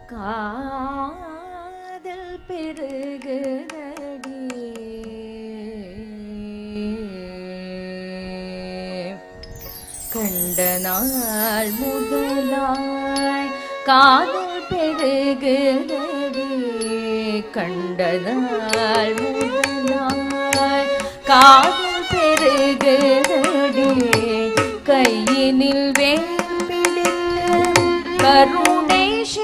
காதல் பெருகுதடி கண்ட நாள் முதலாய் காதல் பெருகுதடி கண்ட நாள் முதலாய் காதல் பெருகுதடி கையினில் வேம்பிடித்த கருணை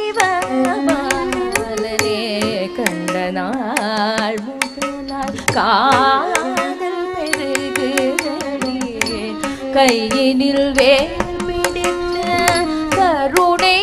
சிவபாலனே கண்ட நாள் முதலாய் காதல் பெருகுதடி கையினில் வேம்பிடித்த கருணை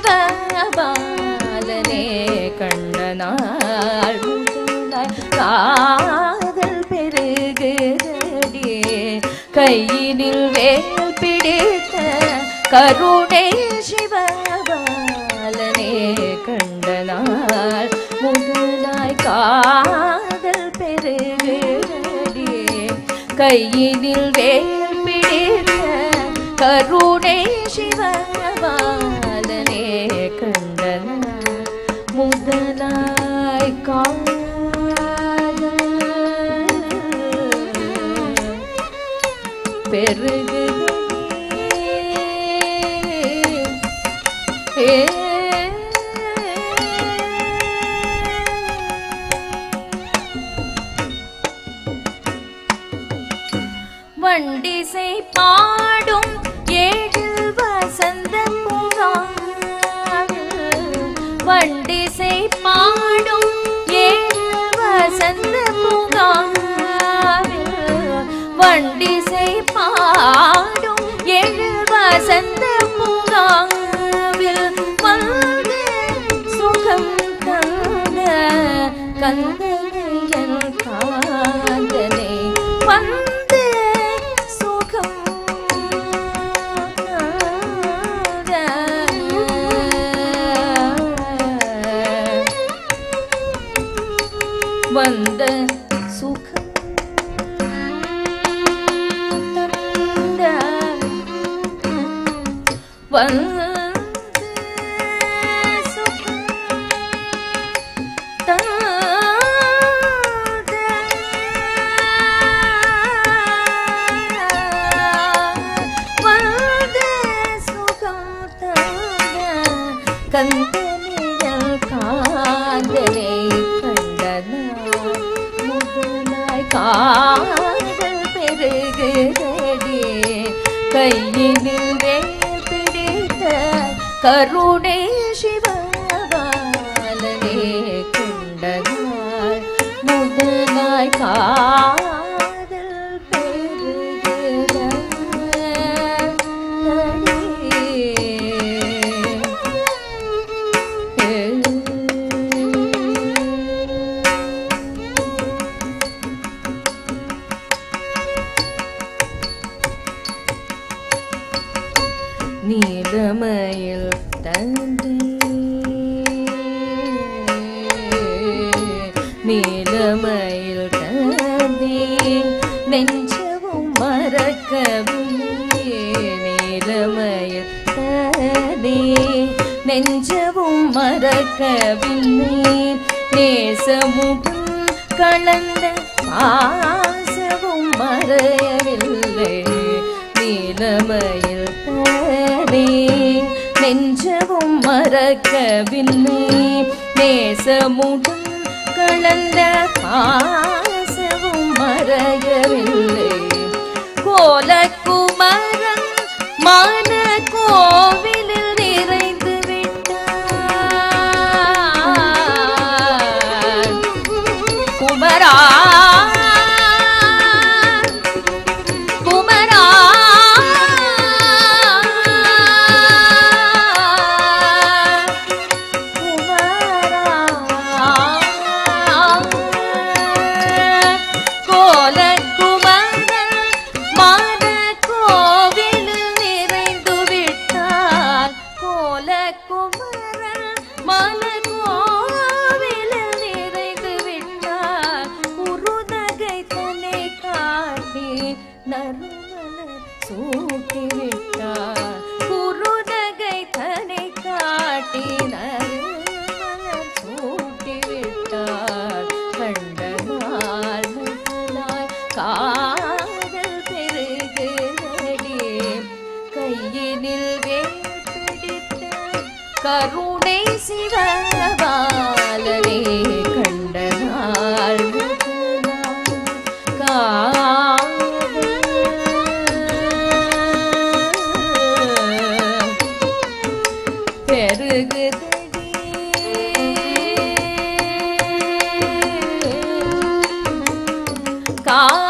சிவபாலனே கண்ட நாள் முதலாய் காதல் பெருகுதடி கையினில் வேல் பிடித்த கருணை சிவபாலனே கண்ட நாள் முதலாய் காதல் பெருகுதடி கையினில் வேல் பிடித்த கருணை சிவபாலனே கண்ட நாள் முதலாய் காதல் பெருகுதே ஏ வண்டிசை பாடும் ஏழில் வசந்த பூங்காவில் வண்டிசை பாடும் ஏழில் வசந்த பூங்காவில் வண்டிசை பாடும் ஏழில் வசந்த பூங்காவில் வந்து சுகம் தந்த கந்தனையன் காந்தனை வந்து சுகம் தந்த வந்த சுகம் தந்த வந்த சுகம் தந்த வந்த சுகம் தந்த கந்தனியல் காதலை கண்டனாய் முதலாய் காதல் பெருகுதடி கையினில் வேல் பிடித்த கருணை சிவபாலனே கொண்டனாய் முதலாய் காதல் பெருகுதடி நீலமயில் தந்தை நீலமயில் தந்தை நெஞ்சவும் மறக்கவில்லை நீலமயில் தந்தை நெஞ்சவும் மறக்கவில்லை நேசமுகம் கலந்த பாசவும் மறையவில்லை நீலமயில் தனே நெஞ்சவும் மறக்கவில்லை நேசமுடன் கலந்த பாசவும் மறையவில்லை கோலக்குமரன் மான கோவிலில் நிறைந்து விட்டான் குமரா குமரா கோல குமரன் மான உடை சிவபாலனே கண்ட நாள் பெருகுதடி கா